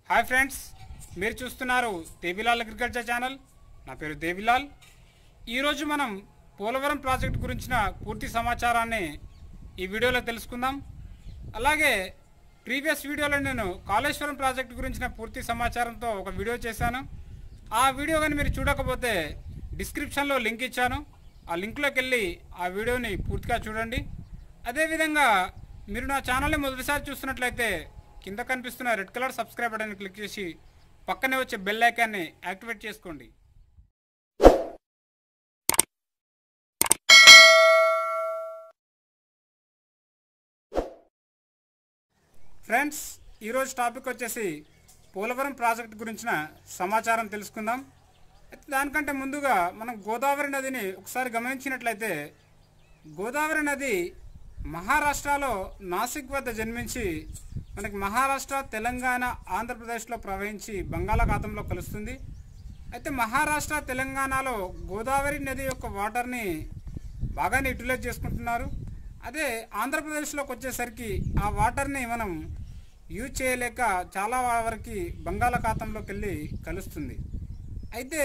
hi friends మీరు చూస్తున్నారు Devilal agriculture channel నా పేరు దేవిలాల్ ఈరోజు మనం పోలవరం ప్రాజెక్ట్ గురించిన పూర్తి సమాచారాన్ని ఈ వీడియోలో తెలుసుకుందాం అలాగే ప్రీవియస్ వీడియోలో నేను కాళేశ్వరం ప్రాజెక్ట్ గురించిన పూర్తి సమాచారంతో ఒక వీడియో చేశాను ఆ వీడియో కానీ మీరు చూడకపోతే డిస్క్రిప్షన్లో లింక్ ఇచ్చాను ఆ లింక్లోకి వెళ్ళి ఆ వీడియోని పూర్తిగా చూడండి అదేవిధంగా మీరు నా ఛానల్ని మొదటిసారి చూస్తున్నట్లయితే కింద కనిపిస్తున్న red colour subscribe button click చేసి పక్కనే వచ్చే బెల్ ఐకాన్ని యాక్టివేట్ చేసుకోండి ఫ్రెండ్స్ ఈరోజు టాపిక్ వచ్చేసి పోలవరం ప్రాజెక్ట్ గురించిన సమాచారం తెలుసుకుందాం అయితే దానికంటే ముందుగా మనం గోదావరి నదిని ఒకసారి గమనించినట్లయితే గోదావరి నది మహారాష్ట్రలో నాసిక్ వద్ద జన్మించి మనకి మహారాష్ట్ర తెలంగాణ ఆంధ్రప్రదేశ్లో ప్రవహించి బంగాళాఖాతంలో కలుస్తుంది అయితే మహారాష్ట్ర తెలంగాణలో గోదావరి నది యొక్క వాటర్ని బాగానే యూటిలైజ్ చేసుకుంటున్నారు అదే ఆంధ్రప్రదేశ్లోకి వచ్చేసరికి ఆ వాటర్ని మనం యూజ్ చేయలేక చాలా వరకు బంగాళాఖాతంలోకి వెళ్ళి కలుస్తుంది అయితే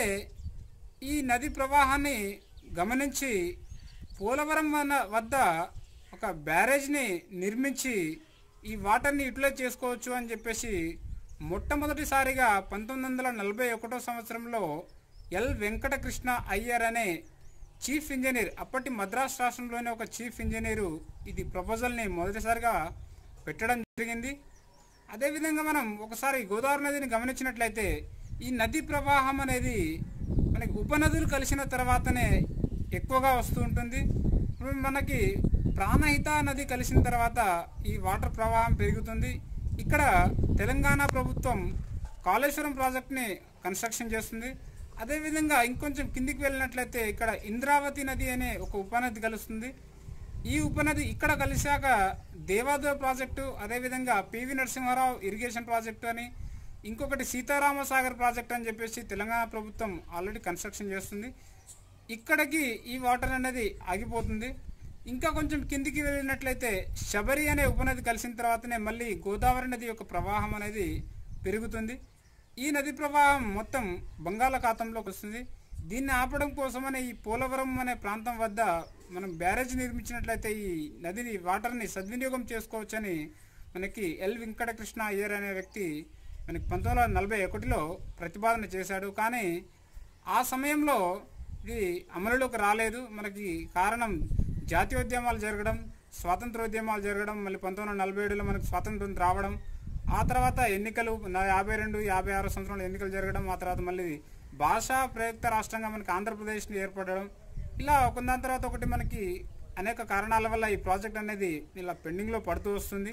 ఈ నది ప్రవాహాన్ని గమనించి పోలవరం వన- వద్ద ఒక బ్యారేజ్ని నిర్మించి ఈ వాటర్ని యూటిలైజ్ చేసుకోవచ్చు అని చెప్పేసి మొట్టమొదటిసారిగా పంతొమ్మిది వందల నలభై ఒకటో సంవత్సరంలో ఎల్ వెంకటకృష్ణ అయ్యర్ అనే చీఫ్ ఇంజనీర్ అప్పటి మద్రాస్ రాష్ట్రంలోని ఒక చీఫ్ ఇంజనీరు ఇది ప్రపోజల్ని మొదటిసారిగా పెట్టడం జరిగింది అదేవిధంగా మనం ఒకసారి గోదావరి నదిని గమనించినట్లయితే ఈ నది ప్రవాహం అనేది మనకి ఉపనదులు కలిసిన తర్వాతనే ఎక్కువగా వస్తూ ఉంటుంది ఇప్పుడు మనకి ప్రాణహిత నది కలిసిన తర్వాత ఈ వాటర్ ప్రవాహం పెరుగుతుంది ఇక్కడ తెలంగాణ ప్రభుత్వం కాళేశ్వరం ప్రాజెక్ట్ని కన్స్ట్రక్షన్ చేస్తుంది అదేవిధంగా ఇంకొంచెం కిందికి వెళ్ళినట్లయితే ఇక్కడ ఇంద్రావతి నది అనే ఒక ఉపనది కలుస్తుంది ఈ ఉపనది ఇక్కడ కలిశాక దేవాదుల ప్రాజెక్టు అదేవిధంగా పివి నరసింహారావు ఇరిగేషన్ ప్రాజెక్టు అని ఇంకొకటి సీతారామ సాగర్ ప్రాజెక్ట్ అని చెప్పేసి తెలంగాణ ప్రభుత్వం ఆల్రెడీ కన్స్ట్రక్షన్ చేస్తుంది ఇక్కడికి ఈ వాటర్ అనేది ఆగిపోతుంది ఇంకా కొంచెం కిందికి వెళ్ళినట్లయితే శబరి అనే ఉపనది కలిసిన తర్వాతనే మళ్ళీ గోదావరి నది యొక్క ప్రవాహం అనేది పెరుగుతుంది ఈ నది ప్రవాహం మొత్తం బంగాళాఖాతంలోకి వస్తుంది దీన్ని ఆపడం కోసమనే ఈ పోలవరం అనే ప్రాంతం వద్ద మనం బ్యారేజ్ నిర్మించినట్లయితే ఈ నదిని వాటర్ని సద్వినియోగం చేసుకోవచ్చని మనకి ఎల్ వెంకటకృష్ణ అయ్యర్ అనే వ్యక్తి మనకి పంతొమ్మిది వందల నలభై ఒకటిలో ప్రతిపాదన చేశాడు కానీ ఆ సమయంలో ఇది అమలులోకి రాలేదు మనకి కారణం జాతీయోద్యమాలు జరగడం స్వాతంత్రోద్యమాలు జరగడం మళ్ళీ పంతొమ్మిది వందల నలభై ఏడులో మనకు స్వాతంత్రం రావడం ఆ తర్వాత ఎన్నికలు నా- యాభై రెండు యాభై ఆరు సంవత్సరంలో ఎన్నికలు జరగడం ఆ తర్వాత మళ్ళీ భాషా ప్రయుక్త రాష్ట్రంగా మనకి ఆంధ్రప్రదేశ్ని ఏర్పడడం ఇలా ఒకదాని తర్వాత ఒకటి మనకి అనేక కారణాల వల్ల ఈ ప్రాజెక్ట్ అనేది ఇలా పెండింగ్లో పడుతూ వస్తుంది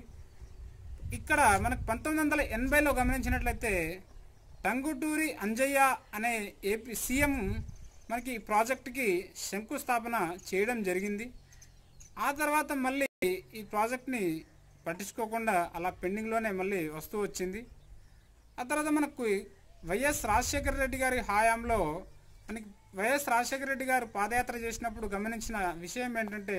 ఇక్కడ మనకు పంతొమ్మిది వందల ఎనభైలో గమనించినట్లయితే టంగుటూరి అంజయ్య అనే ఏపీ సీఎం మనకి ఈ ప్రాజెక్టుకి శంకుస్థాపన చేయడం జరిగింది ఆ తర్వాత మళ్ళీ ఈ ప్రాజెక్ట్ని పట్టించుకోకుండా అలా పెండింగ్లోనే మళ్ళీ వస్తూ వచ్చింది ఆ తర్వాత మనకు వైఎస్ రాజశేఖర రెడ్డి గారి హయాంలో మనకి వైఎస్ రాజశేఖర రెడ్డి గారు పాదయాత్ర చేసినప్పుడు గమనించిన విషయం ఏంటంటే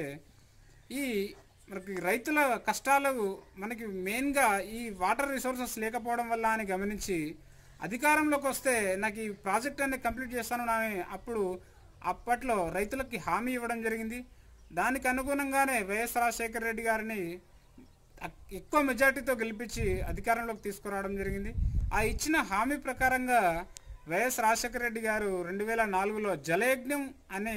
ఈ మనకి రైతుల కష్టాలు మనకి మెయిన్గా ఈ వాటర్ రిసోర్సెస్ లేకపోవడం వల్ల అని గమనించి అధికారంలోకి వస్తే నాకు ఈ ప్రాజెక్ట్ అనేది కంప్లీట్ చేస్తాను అని అప్పుడు అప్పట్లో రైతులకి హామీ ఇవ్వడం జరిగింది దానికి అనుగుణంగానే వైఎస్ రాజశేఖర రెడ్డి గారిని అక్- ఎక్కువ మెజార్టీతో గెలిపించి అధికారంలోకి తీసుకురావడం జరిగింది ఆ ఇచ్చిన హామీ ప్రకారంగా వైఎస్ రాజశేఖర రెడ్డి గారు రెండు వేల నాలుగులో జలయజ్ఞం అనే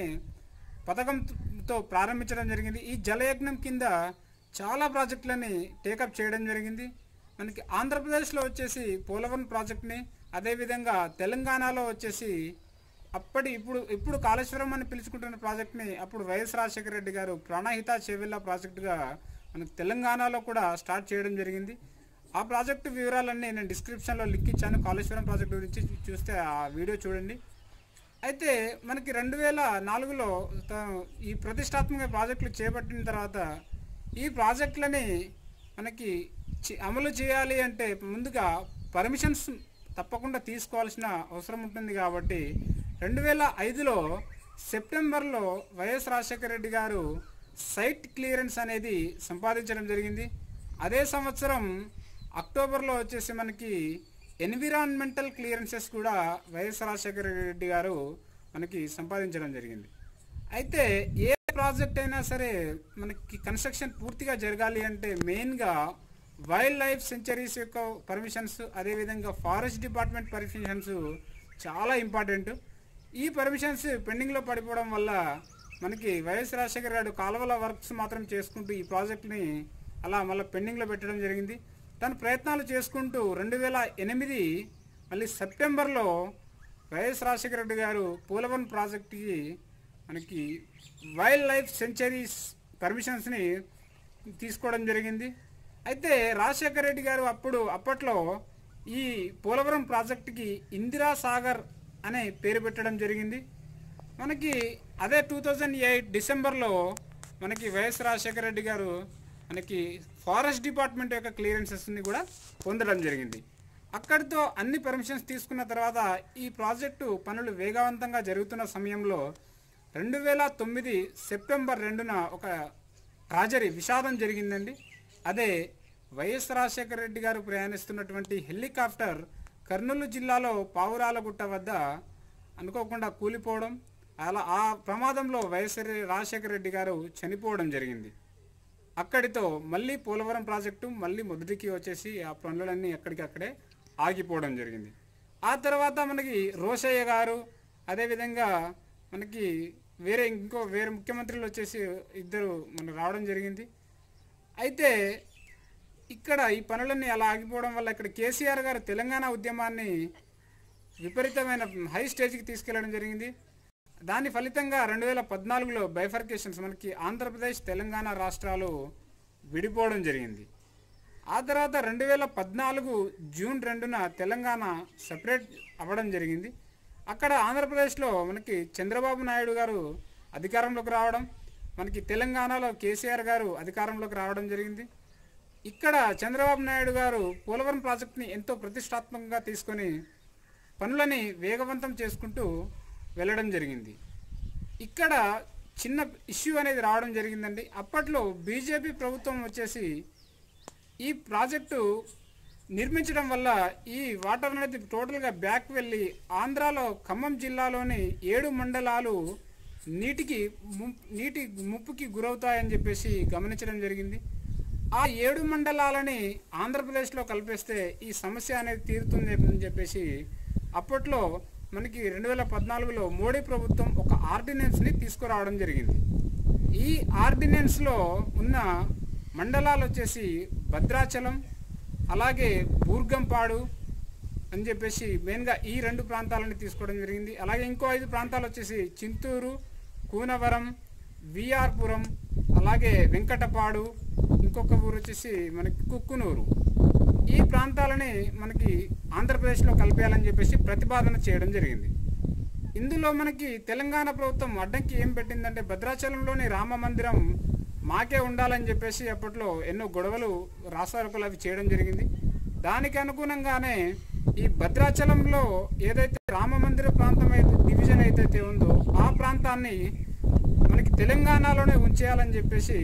పథకంతో ప్రారంభించడం జరిగింది ఈ జలయజ్ఞం కింద చాలా ప్రాజెక్టులని టేకప్ చేయడం జరిగింది మనకి ఆంధ్రప్రదేశ్లో వచ్చేసి పోలవరం ప్రాజెక్ట్ని అదేవిధంగా తెలంగాణలో వచ్చేసి అప్పటి ఇప్పుడు ఇప్పుడు కాళేశ్వరం అని పిలుచుకుంటున్న ప్రాజెక్ట్ని అప్పుడు వైఎస్ రాజశేఖర రెడ్డి గారు ప్రాణహిత చేవెళ్ళ ప్రాజెక్టుగా మనకు తెలంగాణలో కూడా స్టార్ట్ చేయడం జరిగింది ఆ ప్రాజెక్టు వివరాలన్నీ నేను డిస్క్రిప్షన్లో లింక్ ఇచ్చాను కాళేశ్వరం ప్రాజెక్ట్ గురించి చూస్తే ఆ వీడియో చూడండి అయితే మనకి రెండు వేల నాలుగులో త- ఈ ప్రతిష్టాత్మక ప్రాజెక్టులు చేపట్టిన తర్వాత ఈ ప్రాజెక్టులని మనకి చి- అమలు చేయాలి అంటే ముందుగా పర్మిషన్స్ తప్పకుండా తీసుకోవాల్సిన అవసరం ఉంటుంది కాబట్టి రెండు వేల ఐదులో సెప్టెంబర్లో వైఎస్ రాజశేఖర రెడ్డి గారు సైట్ క్లియరెన్స్ అనేది సంపాదించడం జరిగింది అదే సంవత్సరం అక్టోబర్లో వచ్చేసి మనకి ఎన్విరాన్మెంటల్ క్లియరెన్సెస్ కూడా వైఎస్ రాజశేఖర రెడ్డి గారు మనకి సంపాదించడం జరిగింది అయితే ఏ ప్రాజెక్ట్ అయినా సరే మనకి కన్స్ట్రక్షన్ పూర్తిగా జరగాలి అంటే మెయిన్గా వైల్డ్ లైఫ్ సెంచరీస్ యొక్క పర్మిషన్స్ అదేవిధంగా ఫారెస్ట్ డిపార్ట్మెంట్ పర్మిషన్స్ చాలా ఇంపార్టెంట్ ఈ పర్మిషన్స్ పెండింగ్లో పడిపోవడం వల్ల మనకి వైఎస్ రాజశేఖర గారు కాలువల వర్క్స్ మాత్రం చేసుకుంటూ ఈ ప్రాజెక్ట్ని అలా మళ్ళీ పెండింగ్లో పెట్టడం జరిగింది తన ప్రయత్నాలు చేసుకుంటూ రెండు వేల ఎనిమిది మళ్ళీ సెప్టెంబర్లో వైఎస్ రాజశేఖర రెడ్డి గారు పోలవరం ప్రాజెక్టుకి మనకి వైల్డ్ లైఫ్ సెంచరీస్ పర్మిషన్స్ని తీసుకోవడం జరిగింది అయితే రాజశేఖర రెడ్డి గారు అప్పుడు అప్పట్లో ఈ పోలవరం ప్రాజెక్టుకి ఇందిరా సాగర్ అనే పేరు పెట్టడం జరిగింది మనకి అదే టూ థౌజండ్ ఎయిట్ డిసెంబర్లో మనకి వైఎస్ రాజశేఖర రెడ్డి గారు మనకి ఫారెస్ట్ డిపార్ట్మెంట్ యొక్క క్లియరెన్సెస్ని కూడా పొందడం జరిగింది అక్కడితో అన్ని పర్మిషన్స్ తీసుకున్న తర్వాత ఈ ప్రాజెక్టు పనులు వేగవంతంగా జరుగుతున్న సమయంలో రెండు వేల తొమ్మిది సెప్టెంబర్ రెండున ఒక ట్రాజరీ విషాదం జరిగిందండి అదే వైఎస్ రాజశేఖర రెడ్డి గారు ప్రయాణిస్తున్నటువంటి హెలికాప్టర్ కర్నూలు జిల్లాలో పావురాలగుట్ట వద్ద అనుకోకుండా కూలిపోవడం అలా ఆ ప్రమాదంలో వైఎస్ రాజశేఖర రెడ్డి గారు చనిపోవడం జరిగింది అక్కడితో మళ్ళీ పోలవరం ప్రాజెక్టు మళ్ళీ మొదటికి వచ్చేసి ఆ పనులన్నీ ఎక్కడికక్కడే ఆగిపోవడం జరిగింది ఆ తర్వాత మనకి రోషయ్య గారు అదేవిధంగా మనకి వేరే ఇంకో వేరే ముఖ్యమంత్రులు వచ్చేసి ఇద్దరు మన రావడం జరిగింది అయితే ఇక్కడ ఈ పనులన్నీ అలా ఆగిపోవడం వల్ల ఇక్కడ కేసీఆర్ గారు తెలంగాణ ఉద్యమాన్ని విపరీతమైన హై స్టేజ్కి తీసుకెళ్లడం జరిగింది దాని ఫలితంగా రెండు వేల పద్నాలుగులో బైఫర్కేషన్స్ మనకి ఆంధ్రప్రదేశ్ తెలంగాణ రాష్ట్రాలు విడిపోవడం జరిగింది ఆ తర్వాత రెండు వేల పద్నాలుగు జూన్ రెండున తెలంగాణ సపరేట్ అవ్వడం జరిగింది అక్కడ ఆంధ్రప్రదేశ్లో మనకి చంద్రబాబు నాయుడు గారు అధికారంలోకి రావడం మనకి తెలంగాణలో కేసీఆర్ గారు అధికారంలోకి రావడం జరిగింది ఇక్కడ చంద్రబాబు నాయుడు గారు పోలవరం ప్రాజెక్టుని ఎంతో ప్రతిష్టాత్మకంగా తీసుకొని పనులని వేగవంతం చేసుకుంటూ వెళ్ళడం జరిగింది ఇక్కడ చిన్న ఇష్యూ అనేది రావడం జరిగిందండి అప్పట్లో బీజేపీ ప్రభుత్వం వచ్చేసి ఈ ప్రాజెక్టు నిర్మించడం వల్ల ఈ వాటర్ అనేది టోటల్గా బ్యాక్ వెళ్ళి ఆంధ్రాలో ఖమ్మం జిల్లాలోని ఏడు మండలాలు నీటికి ము- నీటి ముప్పుకి గురవుతాయని చెప్పేసి గమనించడం జరిగింది ఆ ఏడు మండలాలని ఆంధ్రప్రదేశ్లో కలిపేస్తే ఈ సమస్య అనేది తీరుతుంది అని చెప్పేసి అప్పట్లో మనకి రెండు వేల పద్నాలుగులో మోడీ ప్రభుత్వం ఒక ఆర్డినెన్స్ని తీసుకురావడం జరిగింది ఈ ఆర్డినెన్స్లో ఉన్న మండలాలు వచ్చేసి భద్రాచలం అలాగే బూర్గంపాడు అని చెప్పేసి మెయిన్గా ఈ రెండు ప్రాంతాలని తీసుకోవడం జరిగింది అలాగే ఇంకో ఐదు ప్రాంతాలు వచ్చేసి చింతూరు కూనవరం విఆర్పురం అలాగే వెంకటపాడు ఇంకొక ఊరు వచ్చేసి మనకి కుక్కునూరు ఈ ప్రాంతాలని మనకి ఆంధ్రప్రదేశ్లో కలిపేయాలని చెప్పేసి ప్రతిపాదన చేయడం జరిగింది ఇందులో మనకి తెలంగాణ ప్రభుత్వం అడ్డంకి ఏం పెట్టిందంటే భద్రాచలంలోని రామ మందిరం మాకే ఉండాలని చెప్పేసి అప్పట్లో ఎన్నో గొడవలు రాసారోకలు అవి చేయడం జరిగింది దానికి అనుగుణంగానే ఈ భద్రాచలంలో ఏదైతే రామ మందిర ప్రాంతం అయితే డివిజన్ అయితే ఉందో ఆ ప్రాంతాన్ని మనకి తెలంగాణలోనే ఉంచేయాలని చెప్పేసి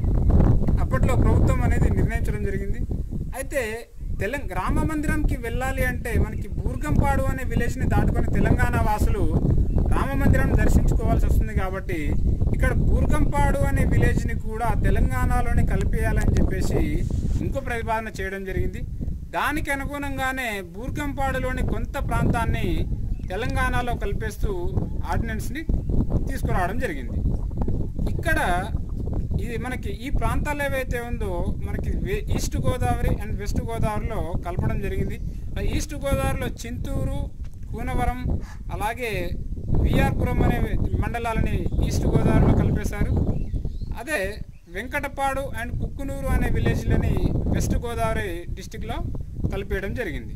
అప్పట్లో ప్రభుత్వం అనేది నిర్ణయించడం జరిగింది అయితే తెలంగాణ రామ మందిరంకి వెళ్ళాలి అంటే మనకి బూర్గంపాడు అనే విలేజ్ని దాటుకొని తెలంగాణ వాసులు రామ మందిరం దర్శించుకోవాల్సి వస్తుంది కాబట్టి ఇక్కడ బూర్గంపాడు అనే విలేజ్ని కూడా తెలంగాణలోనే కలిపేయాలని చెప్పేసి ఇంకో ప్రతిపాదన చేయడం జరిగింది దానికి అనుగుణంగానే బూర్గంపాడులోని కొంత ప్రాంతాన్ని తెలంగాణలో కలిపేస్తూ ఆర్డినెన్స్ని తీసుకురావడం జరిగింది ఇక్కడ ఇది మనకి ఈ ప్రాంతాలు ఏవైతే ఉందో మనకి వే- ఈస్ట్ గోదావరి అండ్ వెస్ట్ గోదావరిలో కలపడం జరిగింది ఆ ఈస్ట్ గోదావరిలో చింతూరు కూనవరం అలాగే విఆర్పురం అనే మండలాలని ఈస్ట్ గోదావరిలో కలిపేశారు అదే వెంకటపాడు అండ్ కుక్కునూరు అనే విలేజ్లని వెస్ట్ గోదావరి డిస్టిక్లో కలిపేయడం జరిగింది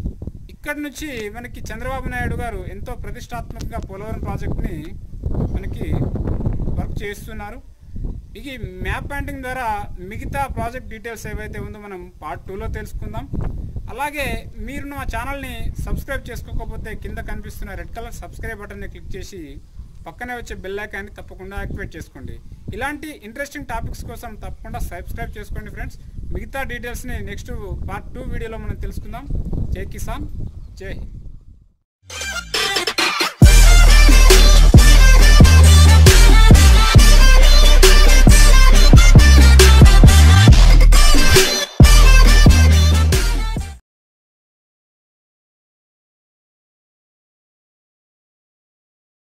ఇక్కడ నుంచి మనకి చంద్రబాబు నాయుడు గారు ఎంతో ప్రతిష్టాత్మకంగా పోలవరం ప్రాజెక్ట్ని మనకి వర్క్ చేస్తున్నారు ఇది మ్యాప్ పాయింటింగ్ ద్వారా మిగతా ప్రాజెక్ట్ డీటెయిల్స్ ఏవైతే ఉందో మనం పార్ట్ టూలో తెలుసుకుందాం అలాగే మీరు మా ఛానల్ని సబ్స్క్రైబ్ చేసుకోకపోతే కింద కనిపిస్తున్న రెడ్ కలర్ సబ్స్క్రైబ్ బటన్ని క్లిక్ చేసి పక్కనే వచ్చే బెల్ ఐకాన్ని తప్పకుండా యాక్టివేట్ చేసుకోండి ఇలాంటి ఇంట్రెస్టింగ్ టాపిక్స్ కోసం తప్పకుండా సబ్స్క్రైబ్ చేసుకోండి ఫ్రెండ్స్ మిగతా డీటెయిల్స్ని నెక్స్ట్ పార్ట్ టూ వీడియోలో మనం తెలుసుకుందాం జై కిసాన్ జై హింద్